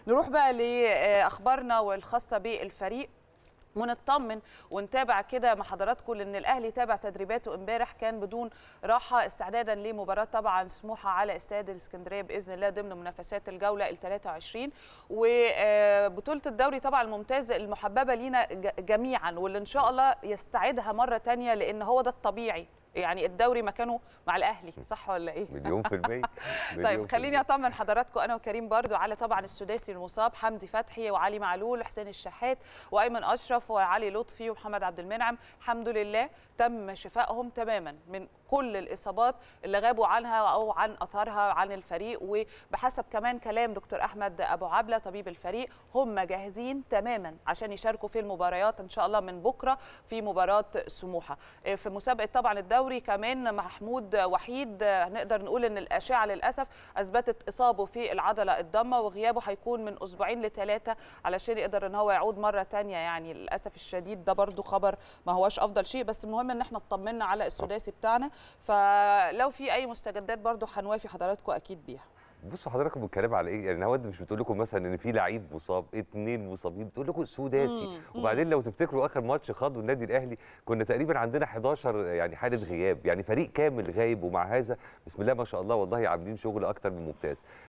نروح بقى لاخبارنا والخاصه بالفريق ونطمن ونتابع كده مع حضراتكم لان الاهلي تابع تدريباته امبارح كان بدون راحه استعدادا لمباراه طبعا سموحه على استاد الاسكندريه باذن الله ضمن منافسات الجوله ال 23 وبطوله الدوري طبعا الممتاز المحببه لينا جميعا واللي ان شاء الله يستعيدها مره ثانيه لان هو ده الطبيعي يعني الدوري مكانه مع الاهلي صح ولا ايه مليون في المية طيب خليني اطمن حضراتكم انا وكريم برضو على طبعا السداسي المصاب حمدي فتحي وعلي معلول وحسين الشحات وايمن اشرف وعلي لطفي ومحمد عبد المنعم الحمد لله تم شفائهم تماما من كل الاصابات اللي غابوا عنها او عن اثارها عن الفريق وبحسب كمان كلام دكتور احمد ابو عبله طبيب الفريق هم جاهزين تماما عشان يشاركوا في المباريات ان شاء الله من بكره في مباراه سموحه في مسابقه طبعا الدوري كمان محمود وحيد نقدر نقول ان الاشعه للاسف اثبتت اصابه في العضله الضمه وغيابه هيكون من اسبوعين لثلاثه علشان يقدر ان هو يعود مره ثانيه يعني للاسف الشديد ده برده خبر ما هوش افضل شيء بس المهم ان احنا اطمنا على السداسي بتاعنا فلو في اي مستجدات برضو هنوافي حضراتكم اكيد بيها بصوا حضراتكم بتتكلموا على ايه؟ يعني هود مش بتقول لكم مثلا ان في لعيب مصاب، اثنين مصابين، بتقول لكم سداسي، وبعدين لو تفتكروا اخر ماتش خاضه النادي الاهلي كنا تقريبا عندنا 11 يعني حاله غياب، يعني فريق كامل غايب ومع هذا بسم الله ما شاء الله والله عاملين شغل اكتر من ممتاز.